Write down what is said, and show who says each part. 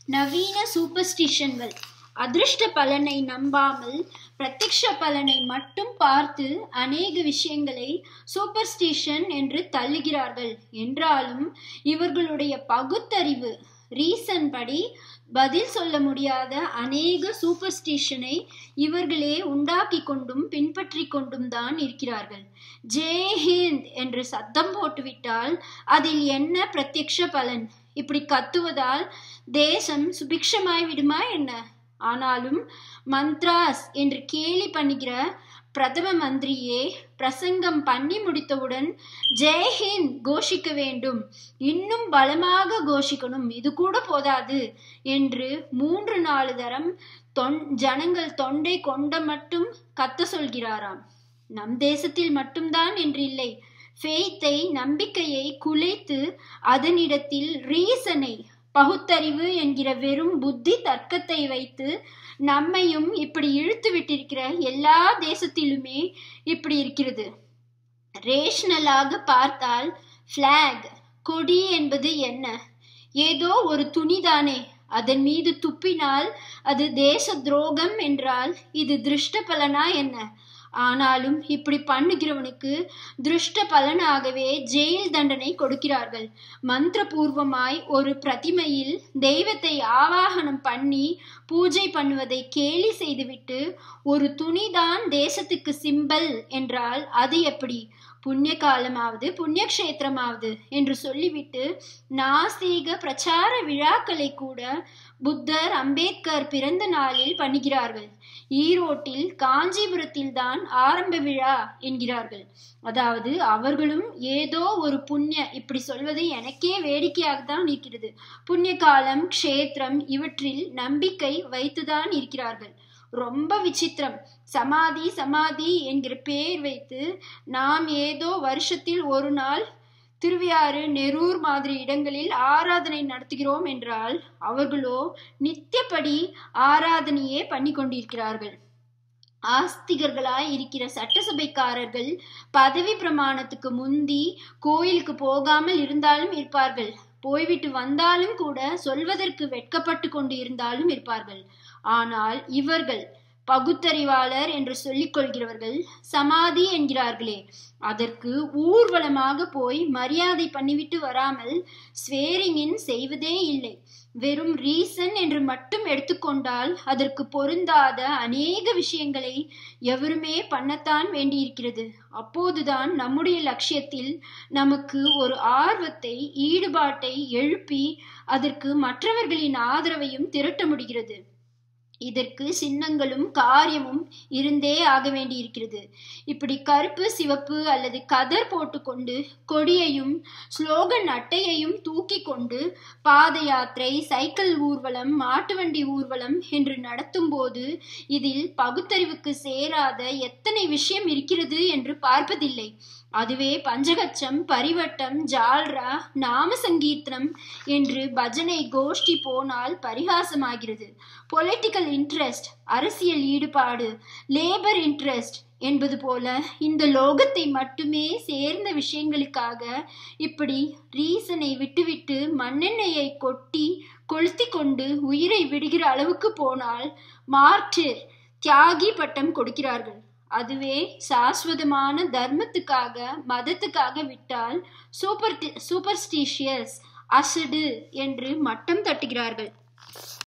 Speaker 1: நவீன சூப்பர்ஸ்டிஷன்கள் அதிர்ஷ்ட பலனை நம்பாமல் பிரத்யக்ஷ பலனை மட்டும் பார்த்து அநேக விஷயங்களை சூப்பர்ஸ்டிஷன் என்று தள்ளுகிறார்கள் என்றாலும் இவர்களுடைய பகுத்தறிவு ரீசன் படி பதில் சொல்ல முடியாத அநேக சூப்பர்ஸ்டிஷனை இவர்களே உண்டாக்கி கொண்டும் பின்பற்றி கொண்டும் தான் இருக்கிறார்கள் ஜெய் ஹிந்த் என்று சத்தம் போட்டுவிட்டால் அதில் என்ன பிரத்யக்ஷ பலன் இப்படி கத்துவதால் தேசம் சுபிக்ஷமாய் விடுமா என்ன ஆனாலும் மந்த்ராஸ் என்று கேலி பண்ணுகிற பிரதம மந்திரியே பிரசங்கம் பண்ணி முடித்தவுடன் ஜெய்ஹிந்த் கோஷிக்க வேண்டும் இன்னும் பலமாக கோஷிக்கணும் இது கூட போதாது என்று மூன்று நாலு தரம் தொன் ஜனங்கள் தொண்டை கொண்ட மட்டும் கத்த சொல்கிறாராம் நம் தேசத்தில் மட்டும்தான் என்று இல்லை ஃபெய்த்தை நம்பிக்கையை குலைத்து அதனிடத்தில் ரீசனை பகுத்தறிவு என்கிற வெறும் புத்தி தர்க்கத்தை வைத்து நம்மையும் இப்படி இழுத்து விட்டிருக்கிற எல்லா தேசத்திலுமே இப்படி இருக்கிறது ரேஷனலாக பார்த்தால் ஃப்ளாக் கொடி என்பது என்ன ஏதோ ஒரு துணிதானே அதன் மீது துப்பினால் அது தேச துரோகம் என்றால் இது திருஷ்ட பலனா என்ன ஆனாலும் இப்படி பண்ணுகிறவனுக்கு திருஷ்ட பலனாகவே ஜெயில் தண்டனை கொடுக்கிறார்கள் மந்திரபூர்வமாய் ஒரு பிரதிமையில் தெய்வத்தை ஆவாகனம் பண்ணி பூஜை பண்ணுவதை கேலி செய்துவிட்டு ஒரு துணிதான் தேசத்துக்கு சிம்பல் என்றால் அது எப்படி புண்ணிய காலமாவது புண்ணிய கஷேத்திரமாவது என்று சொல்லிவிட்டு நாசீக பிரச்சார விழாக்களை கூட புத்தர் அம்பேத்கர் பிறந்த நாளில் பண்ணுகிறார்கள் ஈரோட்டில் காஞ்சிபுரத்தில் தான் ஆரம்ப விழா என்கிறார்கள் அதாவது அவர்களும் ஏதோ ஒரு புண்ணிய இப்படி சொல்வது எனக்கே வேடிக்கையாக தான் இருக்கிறது புண்ணிய காலம் க்ஷேத்திரம் இவற்றில் நம்பிக்கை வைத்துதான் இருக்கிறார்கள் ரொம்ப விசித்திரம் சமாதி சமாதி என்கிற பேர் வைத்து நாம் ஏதோ வருஷத்தில் ஒரு நாள் திருவியாறு நெரூர் மாதிரி இடங்களில் ஆராதனை நடத்துகிறோம் என்றால் அவர்களோ நித்தியப்படி ஆராதனையே பண்ணி கொண்டிருக்கிறார்கள் ஆஸ்திகர்களாய் இருக்கிற சட்டசபைக்காரர்கள் பதவி பிரமாணத்துக்கு முந்தி கோயிலுக்கு போகாமல் இருந்தாலும் இருப்பார்கள் போய்விட்டு வந்தாலும் கூட சொல்வதற்கு வெட்கப்பட்டு கொண்டு இருந்தாலும் இருப்பார்கள் ஆனால் இவர்கள் பகுத்தறிவாளர் என்று சொல்லிக் கொள்கிறவர்கள் சமாதி என்கிறார்களே அதற்கு ஊர்வலமாக போய் மரியாதை பண்ணிவிட்டு வராமல் ஸ்வேரிங்கின் செய்வதே இல்லை வெறும் ரீசன் என்று மட்டும் எடுத்துக்கொண்டால் அதற்கு பொருந்தாத அநேக விஷயங்களை எவருமே பண்ணத்தான் வேண்டியிருக்கிறது அப்போதுதான் நம்முடைய லட்சியத்தில் நமக்கு ஒரு ஆர்வத்தை ஈடுபாட்டை எழுப்பி அதற்கு மற்றவர்களின் ஆதரவையும் திரட்ட முடிகிறது இதற்கு சின்னங்களும் காரியமும் இருந்தே ஆக வேண்டியிருக்கிறது இப்படி கருப்பு சிவப்பு அல்லது கதர் போட்டுக்கொண்டு கொடியையும் ஸ்லோகன் அட்டையையும் தூக்கி கொண்டு பாத யாத்திரை சைக்கிள் ஊர்வலம் மாட்டு வண்டி ஊர்வலம் என்று நடத்தும் போது இதில் பகுத்தறிவுக்கு சேராத எத்தனை விஷயம் இருக்கிறது என்று பார்ப்பதில்லை அதுவே பஞ்சகச்சம் பரிவட்டம் ஜால்ரா நாம சங்கீர்த்தனம் என்று பஜனை கோஷ்டி போனால் பரிகாசமாகிறது பொலிட்டிக்கல் இன்ட்ரெஸ்ட் அரசியல் ஈடுபாடு லேபர் இன்ட்ரெஸ்ட் என்பது போல இந்த லோகத்தை மட்டுமே சேர்ந்த விஷயங்களுக்காக இப்படி ரீசனை விட்டுவிட்டு மண்ணெண்ணெயை கொட்டி கொளுத்தி கொண்டு உயிரை விடுகிற அளவுக்கு போனால் மார்டிர் தியாகி பட்டம் கொடுக்கிறார்கள் அதுவே சாஸ்வதமான தர்மத்துக்காக மதத்துக்காக விட்டால் சூப்பர் சூப்பர்ஸ்டிஷியஸ் அசடு என்று மட்டம் தட்டுகிறார்கள்